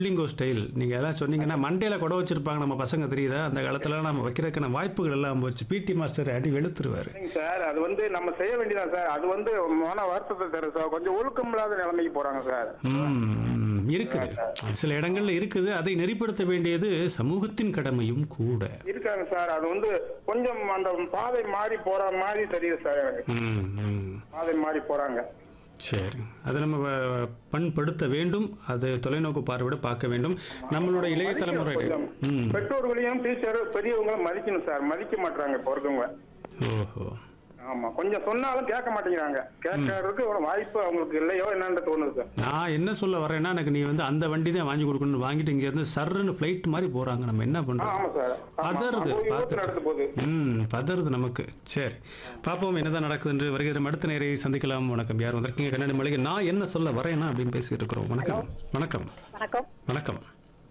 லிங்கோ style நீங்கள் எல்லாம் சொன்னீங்கன்னா மண்டையில் கொடை வச்சிருப்பாங்க நம்ம பசங்க தெரியுதா அந்த காலத்துல நம்ம வைக்கிறதுக்கான வாய்ப்புகள் எல்லாம் போச்சு பிடி மாஸ்டர் அடி வெளுத்துருவாரு இல்லைங்க சார் அது வந்து நம்ம செய்ய வேண்டியதான் சார் அது வந்து மன வருத்தத்தை தரும் சார் கொஞ்சம் ஒழுக்கம் இல்லாத நிலைமைக்கு போறாங்க சார் ம், இருக்குது சில இடங்கள்ல இருக்குது அதை நெறிப்படுத்த வேண்டியது சமூகத்தின் கடமையும் கூட இருக்காங்க சார் அது வந்து கொஞ்சம் அந்த பாதை மாறி போற மாதிரி தெரியுது சார் எனக்கு ம், ம். பாதை மாறி போறாங்க சரி அதை நம்ம வ- பண்படுத்த வேண்டும் அது தொலைநோக்கு பார்வையோட பார்க்க வேண்டும் நம்மளோட இளைய தலைமுறை கொஞ்சம் ம் பெற்றோர்களையும் டீச்சர் பெரியவங்களும் மதிக்கணும் சார் மதிக்க மாட்டாங்க இப்போ இருக்கவங்க ஓஹோ ஆமா கொஞ்சம் சொன்னாலும் கேட்க மாட்டேங்கிறாங்க கேட்கறதுக்கு ஒரு வாய்ப்பு அவங்களுக்கு இல்லையோ என்னன்னு தோணுது சார் நான் என்ன சொல்ல வரேன்னா எனக்கு நீ வந்து அந்த வண்டி தான் வாங்கி கொடுக்கணும்னு வாங்கிட்டு இங்க இருந்து சர்ன்னு ஃப்ளைட் மாதிரி போறாங்க நம்ம என்ன ஆ, பண்றோம் ஆமா சார் ஆமா. பதறுது, அப்போ விபத்து பார்த்து. நடந்து போகுது ம் பதறுது நமக்கு சரி பார்ப்போம் என்னதான் நடக்குது என்று வருகிற அடுத்த நேரை சந்திக்கலாம் வணக்கம் யார் வந்திருக்கீங்க கண்ணாடி மளிகை நான் என்ன சொல்ல வரேன்னா அப்படின்னு பேசிட்டு இருக்கிறோம் வணக்கம் வணக்கம் வணக்கம் வணக்கம்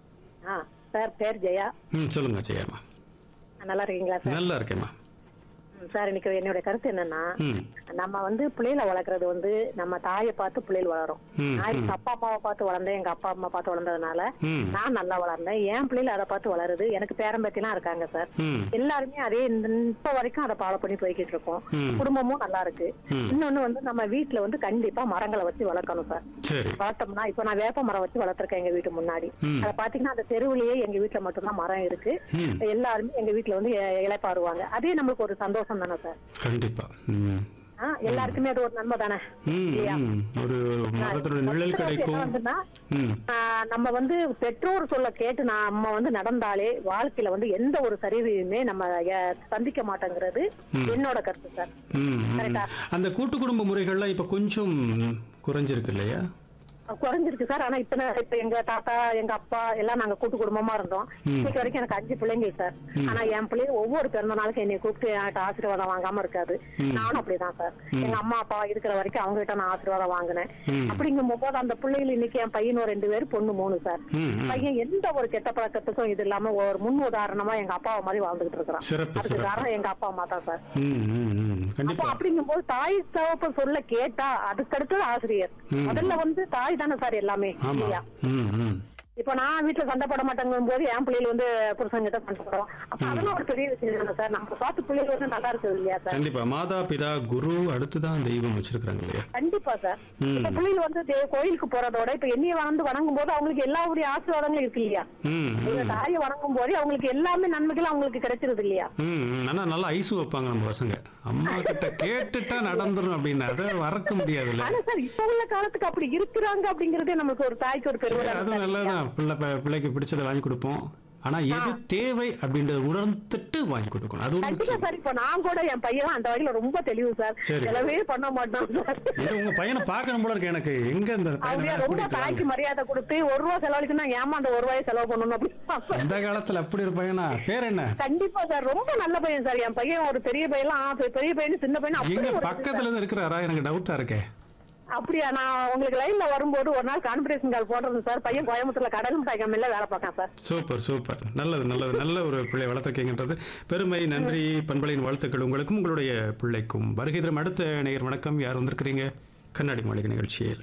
ஆ சார் பேர் ஜெயா ம் சொல்லுங்க ஜெயம்மா நல்லா இருக்கீங்களா சார் நல்லா இருக்கேம்மா ம், சார் இன்னைக்கு என்னுடைய கருத்து என்னன்னா ம் நம்ம வந்து பிள்ளைகளை வளர்க்கறது வந்து நம்ம தாயை பார்த்து பிள்ளைகள் வளரும் ம், நான் எங்க அப்பா அம்மாவை பார்த்து வளர்ந்தேன் எங்க அப்பா அம்மா பார்த்து வளர்ந்ததுனால ம் நான் நல்லா வளர்ந்தேன் என் பிள்ளைகள் அதை பார்த்து வளருது எனக்கு பேரம்பேத்திலாம் இருக்காங்க சார் ம் எல்லாருமே அதே இந்த இப்ப வரைக்கும் அதை ஃபாலோ பண்ணி போய்கிட்டு இருக்கோம் ம். குடும்பமும் நல்லா இருக்கு ம். இன்னொன்னு வந்து நம்ம வீட்டுல வந்து கண்டிப்பா மரங்களை வச்சு வளர்க்கணும் சார் சரி வளர்த்தோம்னா இப்ப நான் வேப்ப மரம் வச்சு வளர்த்திருக்கேன் எங்க வீட்டு முன்னாடி ம். அதை பாத்தீங்கன்னா அந்த தெருவுலயே எங்க வீட்டுல மட்டும்தான் மரம் இருக்கு ம் எல்லாருமே எங்க வீட்டுல வந்து இ- இளைப்பாறுவாங்க அதே நம்மளுக்கு ஒரு சந்தோஷம் தானே சார் கண்டிப்பா ம் ஆ, எல்லாருக்குமே அது ஒரு நன்மை தானே ம் ம். ஒரு ஒரு மரத்தோட நிழல் என்ன கிடைக்கும் வந்துன்னா, ம் ஆ, நம்ம வந்து பெற்றோர் சொல்ல கேட்டு நம்ம வந்து நடந்தாலே வாழ்க்கையில வந்து எந்த ஒரு சரிவையுமே நம்ம அஹ், சந்திக்க மாட்டேங்கிறது என்னோட கருத்து சார் ம், ம். கரெக்டா? அந்த கூட்டு குடும்ப முறைகள்லாம் இப்ப கொஞ்சம் குறைஞ்சிருக்கு இல்லையா குறைஞ்சிருக்கு சார் ஆனா இப்ப நான் இப்ப எங்க தாத்தா எங்க அப்பா எல்லாம் நாங்க கூட்டு குடும்பமா இருந்தோம் இன்னைக்கு வரைக்கும் எனக்கு அஞ்சு பிள்ளைங்க சார் ஆனா என் பிள்ளைங்க ஒவ்வொரு பிறந்த நாளுக்கு என்னை கூப்பிட்டு என்கிட்ட ஆசீர்வாதம் வாங்காம இருக்காது நானும் அப்படிதான் சார் எங்க அம்மா அப்பா இருக்கிற வரைக்கும் அவங்க கிட்ட நான் ஆசீர்வாதம் வாங்கினேன் ம். அப்படிங்கும் போது அந்த பிள்ளைகள் இன்னைக்கு என் பையனும் ரெண்டு பேரும் பொண்ணு மூணு சார் ம், ம். பையன் எந்த ஒரு கெட்ட பழக்கத்துக்கும் இது இல்லாம ஒரு முன் உதாரணமா எங்க அப்பாவை மாதிரி வாழ்ந்துகிட்டு இருக்கிறான் சிறப்பு அதுக்கு சிறப்பு காரணம் எங்க அப்பா அம்மா தான் சார் ம் ம் ம் அப்போ கண்டிப்பா அப்படிங்கும்போது தாய் தகப்ப சொல்ல கேட்டா அதுக்கடுத்தது ஆசிரியர் ம். முதல்ல வந்து தாய் தானே சார் எல்லாமே ஆமா இல்லையா ம் ம் இப்ப நான் வீட்டுல சண்டை போட மாட்டேங்கும் போது என் பிள்ளைகள் வந்து புருஷன் கிட்ட சண்டை போடுவோம் அப்ப அதெல்லாம் ஒரு பெரிய விஷயம் தானே சார் நம்ம பார்த்து பிள்ளைகள் வந்து நல்லா இருக்குது இல்லையா சார் கண்டிப்பா மாதா பிதா குரு அடுத்துதான் தெய்வம் வச்சிருக்காங்க இல்லையா கண்டிப்பா சார் ம். இப்ப பிள்ளைகள் வந்து தே- கோயிலுக்கு போறதோட இப்ப என்னைய வந்து வணங்கும் போது அவங்களுக்கு எல்லாருடைய ஆசீர்வாதங்களும் இருக்கு இல்லையா ம் எங்க தாயை வணங்கும் போது அவங்களுக்கு எல்லாமே நன்மைகள் அவங்களுக்கு கிடைச்சிருது இல்லையா ம் ம். ஆனா நல்லா ஐசு வைப்பாங்க நம்ம பசங்க அம்மா கிட்ட கேட்டுட்டா நடந்துரும் அப்படின்னு அதை மறக்க முடியாதுல்ல ஆனா சார் இப்ப உள்ள காலத்துக்கு அப்படி இருக்கிறாங்க அப்படிங்கறதே நமக்கு ஒரு தாய்க்கு ஒரு பெருமை தானே அதுவும் சார்? நல்லதுதான் பிள்ளை ப- பிள்ளைக்கு பிடிச்சதை வாங்கி கொடுப்போம் ஆனா எது தேவை அப்படின்றத உணர்ந்துட்டு வாங்கி கொடுக்கணும் அது ஒரு கண்டிப்பா முக்கியம் சார் இப்ப நான் கூட என் பையன் அந்த வகையில ரொம்ப தெளிவு சார் சரி. செலவே பண்ண மாட்டான் சார் இது உங்க பையனை பார்க்கணும் போல இருக்கு எனக்கு எங்க இந்த பையனை அவங்க வேணா ரொம்ப கூட்டிட்டு தாய்க்கு வாங்க. மரியாதை கொடுத்து ஒரு ரூபா செலவழிக்கணும் ஏமா அந்த ஒரு ரூபாய் செலவு பண்ணணும் அப்படின்னு அந்த காலத்துல அப்படி ஒரு பையனா பேர் என்ன கண்டிப்பா சார் ரொம்ப நல்ல பையன் சார் என் பையன் ஒரு பெரிய பையன் பெரிய பையன் சின்ன பையன் எங்க அப்படி ஒரு பக்கத்துல இருந்து இருக்கிறாரா எனக்கு டவுட்டா இருக்கே அப்படியா நான் உங்களுக்கு லைன்ல வரும்போது ஒரு நாள் கான்பிரேஷன் கால் போடுறது சார் பையன் கோயம்புத்தூர்ல கடல் மிட்டாய் கம்மியில வேலை பார்க்கான் சார் சூப்பர் சூப்பர் நல்லது நல்லது நல்ல ஒரு பிள்ளை வளர்த்துருக்கீங்கன்றது பெருமை நன்றி பண்பலையின் வாழ்த்துக்கள் உங்களுக்கும் உங்களுடைய பிள்ளைக்கும் வருகை தரும் அடுத்த நேயர் வணக்கம் யார் வந்திருக்கிறீங்க கண்ணாடி மாளிகை நிகழ்ச்சியில்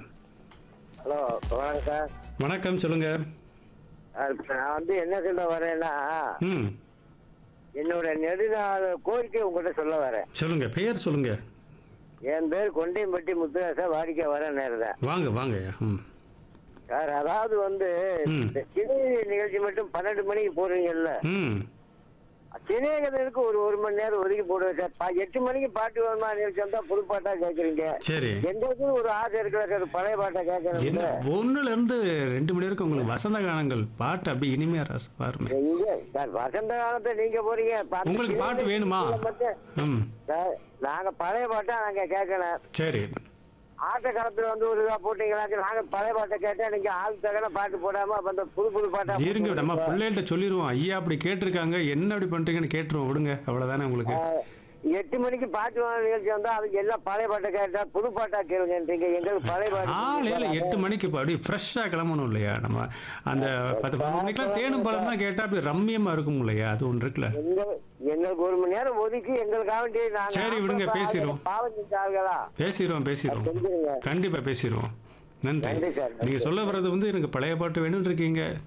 ஹலோ வணக்கம் சார் வணக்கம் சொல்லுங்க அஹ் இப்ப நான் வந்து என்ன சொல்ல வரேன்னா ம் என்னோட நெடுநாள் கோரிக்கை உங்கள்கிட்ட சொல்ல வரேன் சொல்லுங்க பெயர் சொல்லுங்க என் பேர் கொண்டையம்பட்டி முத்துராசா வாடிக்கை வர நேரம் வாங்க வாங்க ம் சார் அதாவது வந்து ம். இந்த சினி நிகழ்ச்சி மட்டும் பன்னெண்டு மணிக்கு போடுறீங்கல்ல ம் சினேகதனுக்கு ஒரு ஒரு மணி நேரம் ஒதுக்கி போடுவேன் சார் பா- எட்டு மணிக்கு பாட்டு வேணுமா நிகழ்ச்சி வந்தா புது பாட்டா கேட்குறீங்க சரி எங்களுக்கு ஒரு ஆசை இருக்குல்ல சார் பழைய பாட்டா என்ன கேட்கறது ஒண்ணுல இருந்து ரெண்டு மணி வரைக்கும் உங்களுக்கு வசந்த கானங்கள் பாட்டு அப்படி இனிமையா ரச பாருமே எங்க சார் வசந்த காலத்தை நீங்க போறீங்க இப்ப அந்த உங்களுக்கு பாட்டு சினேகதன் வேணுமா? மட்டும் ம் சார் நாங்க பழைய பாட்டா நாங்க கேட்கணும் சரி ஆட்ட காலத்துல வந்து ஒரு இதா போட்டீங்களாக்க நாங்க பழைய பாட்டை கேட்டா நீங்க ஆள் தகன பாட்டு போடாம அப்ப அந்த புது புது பாட்டா இருங்க போட்டு நம்ம விடுங்க. பிள்ளைகள்ட்ட சொல்லிடுவோம் ஐயா அப்படி கேட்டிருக்காங்க என்ன அப்படி பண்றீங்கன்னு கேட்டுருவோம் விடுங்க அவ்வளவுதானே உங்களுக்கு ஆஹ், எட்டு மணிக்கு பாட்டு வாங்க நிகழ்ச்சி வந்தா அதுக்கு எல்லாம் பழைய பாட்டை கேட்டா புது பாட்டா கேளுங்கன்றீங்க எங்களுக்கு பழைய காலையில பாட்டு எட்டு மணிக்கு இப்ப அப்படியே ஃப்ரெஷ்ஷா கிளம்பணும் இல்லையா நம்ம அந்த பத்து பதினொரு மணிக்கெல்லாம் தேனும் பழம் தான் கேட்டா அப்படி ரம்மியமா இருக்கும் இல்லையா அது ஒன்று இருக்குல்ல எங்க எங்களுக்கு ஒரு மணி நேரம் ஒதுக்கி எங்களுக்காக வேண்டி நாங்க சரி, விடுங்க, ஆம்பளை பேசிடுவோம். பாவம் செஞ்ச ஆளுகளா பேசிடுவோம் பேசிடுவோம் செஞ்சிருங்க கண்டிப்பா பேசிடுவோம் நன்றி நன்றி சார், நன்றி. நீங்க சொல்ல வர்றது வந்து எனக்கு பழைய பாட்டு வேணும்னு இருக்கீங்க